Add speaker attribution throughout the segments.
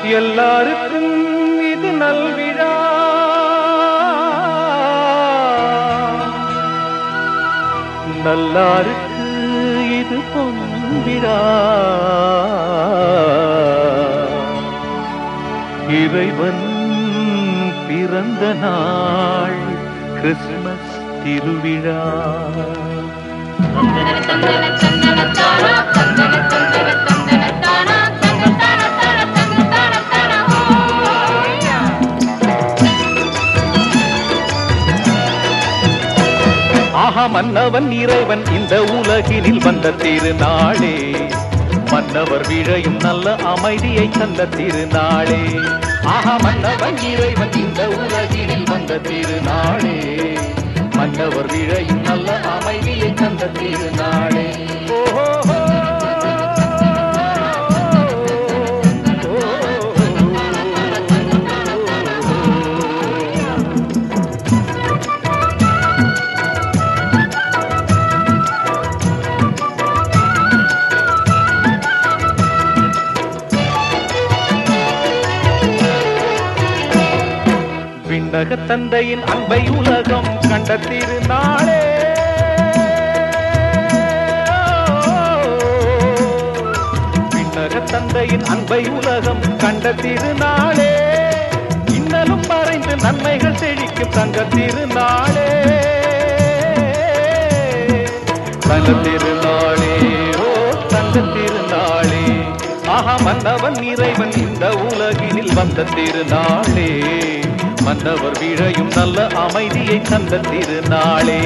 Speaker 1: எல்லாருக்கும் இது நல்விழா நல்லாருக்கு இது பொன்விழா இறைவன் பிறந்த நாள் கிறிஸ்மஸ் திருவிழா ஆஹா மன்னவன் இறைவன் இந்த உலகினில் வந்த திருநாளே மன்னவர் விழையும் நல்ல அமைதியை தந்த திருநாளே ஆஹா மன்னவன் இறைவன் இந்த உலகினில் வந்த திருநாளே மன்னவர் விழையும் நல்ல அமைதியை தந்த திருநாளே ஓஹோ விண்ணக தந்தையின் அன்பை உலகம் கண்ட திருநாளே விண்ணக தந்தையின் அன்பை உலகம் கண்ட திருநாளே இன்னலும் மறைந்து நன்மைகள் செழிக்கும் தங்க திருநாளே தங்க திருநாளே ஓ தங்க திருநாளே ஆஹா மன்னவன் இறைவன் இந்த உலகினில் வந்த திருநாளே மன்னவர் விழையும் நல்ல அமைதியை தந்த திருநாளே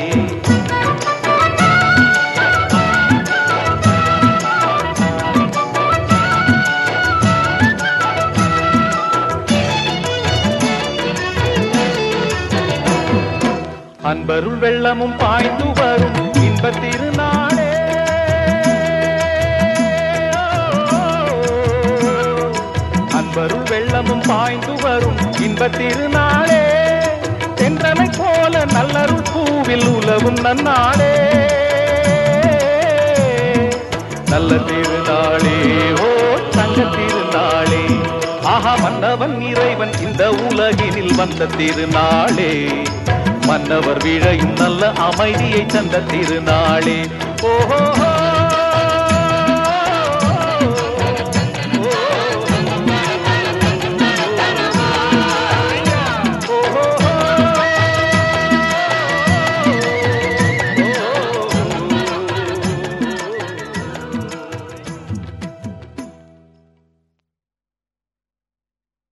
Speaker 1: அன்பருள் வெள்ளமும் பாய்ந்து வரும் இன்ப திருநாளே அன்பருள் வெள்ளமும் பாய்ந்து வரும் இன்ப திருநாளே தென்றலை போல நல்லருள் பூவில் உலவும் நன்னாளே நல்ல திருநாளே ஓ தங்க திருநாளே ஆஹா மன்னவன் இறைவன் இந்த உலகினில் வந்த திருநாளே மன்னவர் விழையும் நல்ல அமைதியை தந்த திருநாளே ஓஹோ